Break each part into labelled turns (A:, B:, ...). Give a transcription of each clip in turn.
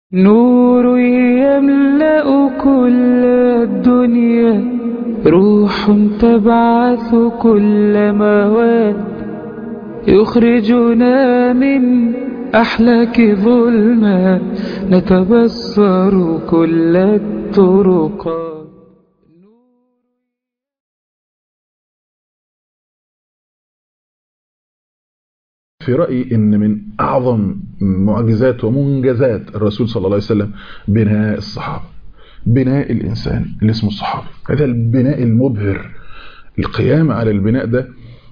A: نور يملأ كل الدنيا روح تبعث كل مواد يخرجنا من أحلاك ظلمات نتبصر كل الطرقات
B: في رأيي إن من أعظم معجزات ومنجزات الرسول صلى الله عليه وسلم بناء الصحابة بناء الإنسان اللي اسمه الصحابي هذا البناء المبهر القيام على البناء ده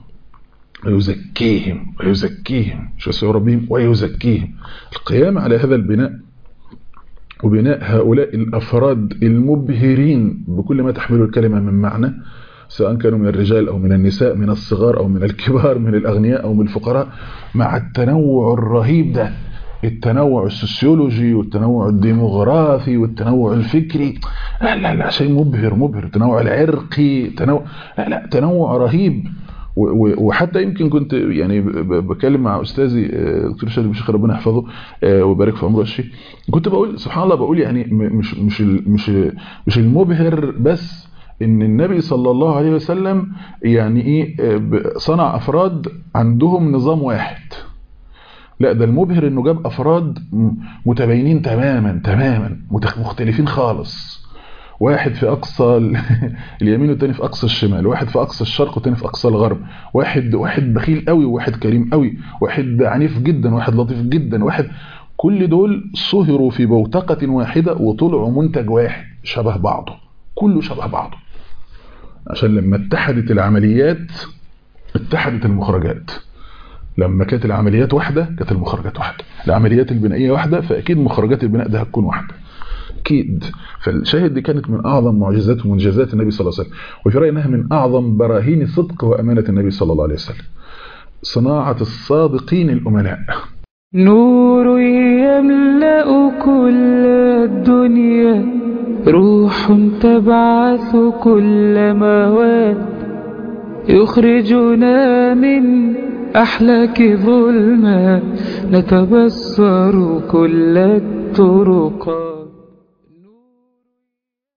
B: ويزكيهم ويزكيهم شو يسوي بهم ويزكيهم القيام على هذا البناء وبناء هؤلاء الأفراد المبهرين بكل ما تحمله الكلمة من معنى سواء كانوا من الرجال أو من النساء من الصغار أو من الكبار من الأغنياء أو من الفقراء مع التنوع الرهيب ده التنوع السوسيولوجي والتنوع الديموغرافي والتنوع الفكري لا لا لا شيء مبهر مبهر التنوع العرقي تنوع لا لا تنوع رهيب وحتى يمكن كنت يعني بكلم مع استاذي دكتور شادي بشيخ ربنا يحفظه ويبارك في عمره الشيء كنت بقول سبحان الله بقول يعني مش مش مش مش المبهر بس ان النبي صلى الله عليه وسلم يعني ايه صنع افراد عندهم نظام واحد لا ده المبهر انه جاب افراد متباينين تماما تماما مختلفين خالص واحد في اقصى اليمين والتاني في اقصى الشمال واحد في اقصى الشرق والتاني في اقصى الغرب واحد واحد بخيل قوي وواحد كريم قوي واحد عنيف جدا واحد لطيف جدا واحد كل دول صهروا في بوتقة واحدة وطلعوا منتج واحد شبه بعضه كله شبه بعضه عشان لما اتحدت العمليات اتحدت المخرجات لما كانت العمليات واحدة كانت المخرجات واحدة العمليات البنائية واحدة فأكيد مخرجات البناء ده هتكون واحدة أكيد فالشاهد دي كانت من أعظم معجزات ومنجزات النبي صلى الله عليه وسلم وفي رأيي أنها من أعظم براهين صدق وأمانة النبي صلى الله عليه وسلم صناعة الصادقين الأمناء
A: نور يملأ كل الدنيا روح تبعث كل مواد يخرجنا من أحلاك ظلمات نتبصر كل الطرقات